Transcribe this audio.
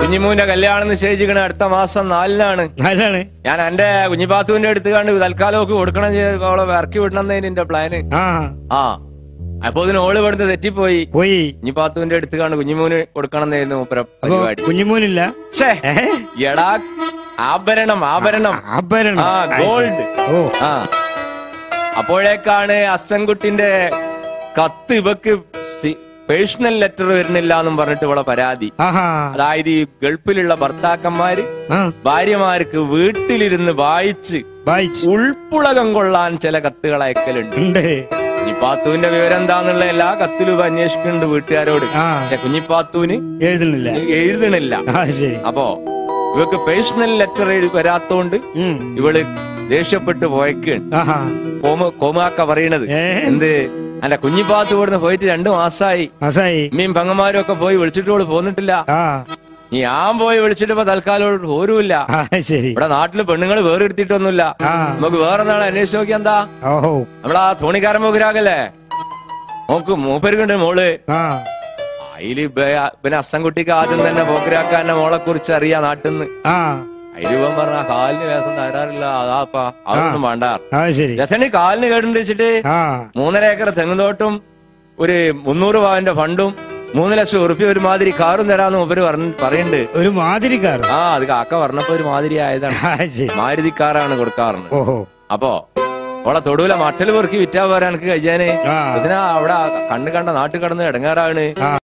കുഞ്ഞിമൂന്റെ കല്യാണം നിശ്ചയിച്ചിരിക്കണ അടുത്ത മാസം നാലിനാണ് നല്ലാണ് ഞാൻ എന്റെ കുഞ്ഞിപ്പാത്തുവിന്റെ അടുത്ത് കണ്ട് തൽക്കാലമൊക്കെ കൊടുക്കണം ചെയ്ത് അവളെ ഇറക്കി വിടണമെന്നതിന് എന്റെ പ്ലാന് ആ ആ അപ്പൊ ഇതിന് ഓള് ഇവിടുന്ന് തെറ്റിപ്പോയി പോയി കുഞ്ഞിപ്പാത്തുവിന്റെ അടുത്ത് കണ്ട് കുഞ്ഞിമൂന് കൊടുക്കണം എന്നായിരുന്നു മൂപ്പര അപ്പൊ പരിപാടി കുഞ്ഞുമോനില്ല ഛേ, ഏ? എടാ ആഭരണം ആഭരണം ആഭരണം ആ ഗോൾഡ് ഓ ആ അപ്പോഴേക്കാണ് അസ്സൻകുട്ടിന്റെ കത്ത് ഇവക്ക് പേഴ്സണൽ ലെറ്റർ വരുന്നില്ല എന്നും പറഞ്ഞിട്ട് ഇവളെ പരാതി ആഹാ അതായത് ഈ ഗൾഫിലുള്ള ഭർത്താക്കന്മാര് ആ ഭാര്യമാർക്ക് വീട്ടിലിരുന്ന് വായിച്ച് വായിച്ചു ഉൾപ്പുളകം കൊള്ളാൻ ചില കത്തുകൾ അയക്കലുണ്ട് ഉണ്ട് കുഞ്ഞിപ്പാത്തുവിന്റെ വിവരം എന്താന്നുള്ള എല്ലാ കത്തിലും ഇവ അന്വേഷിക്കുന്നുണ്ട് വീട്ടുകാരോട് ആ പക്ഷെ കുഞ്ഞിപ്പാത്തുവിന് എഴുതുന്നില്ല എഴുതണില്ല ആ ശരി അപ്പോ ഇവക്ക് പേഴ്സണൽ ലെറ്റർ വരാത്തോണ്ട് ഉം. ഇവള് ദേഷ്യപ്പെട്ട് പോയക്കാണ് ആഹാ കോമ കോമാക്ക പറയണത് ഏ? എന്ത് അല്ല കുഞ്ഞിപ്പാത്ത് ഇവിടുന്ന് പോയിട്ട് രണ്ടു മാസായി മാസായി അമ്മയും പെങ്ങന്മാരും ഒക്കെ പോയി വിളിച്ചിട്ട് ഓള് പോന്നിട്ടില്ല ആ ഞാൻ പോയി വിളിച്ചിട്ട് ഇപ്പൊ തൽക്കാലം ഓള് പോരുമില്ല ആ ശരി ഇവിടെ നാട്ടില് പെണ്ണുങ്ങൾ വേറെ എടുത്തിട്ടൊന്നുമില്ല ആ നമുക്ക് വേറെ നാളെ അന്വേഷിച്ച് നോക്കിയാ എന്താ ഓഹോ നമ്മളാ തോണിക്കാരൻ മൂക്കരാകല്ലേ നോക്ക് മൂപ്പരുക്കുണ്ട് മോള് ആ അതില് ഇവ- പിന്നെ അസ്സൻകുട്ടിക്ക് ആദ്യം തന്നെ പോക്കരാക്കാന്റെ മോളെ കുറിച്ച് അറിയാം നാട്ടിന്ന് ആ അതില് ഇവൻ പറഞ്ഞ കാലിന് വേഷം തരാറില്ല അതാപ്പാ അതൊന്നും വേണ്ട ആ ശരി രസണി കാലിന് കേടുണ്ട് വെച്ചിട്ട് ആ മൂന്നര ഏക്കർ തെങ്ങുതോട്ടും ഒരു മുന്നൂറ് പവന്റെ ഫണ്ടും മൂന്ന് ലക്ഷം ഉറുപ്പ്യ ഒരുമാതിരി കാറും തരാന്ന് ഇവര് പറഞ്ഞ് പറയുന്നുണ്ട് ഒരു മാതിരിക്കാർ ആ അത് കാക്ക പറഞ്ഞപ്പോ ഒരു മാതിരി ആയതാണ് ആ ശരി മാരുതി കാറാണ് കൊടുക്കാറുണ്ട് ഓഹോ അപ്പോ ഓളെ തൊടുവില മട്ടൽ പെറുക്കി വിറ്റാ പോരാ എനിക്ക് കഴിച്ചാന് ആ അതിനാ അവിടെ കണ്ണ് കണ്ട നാട്ടിൽ കടന്ന് ഇടങ്ങാറാണ് ആ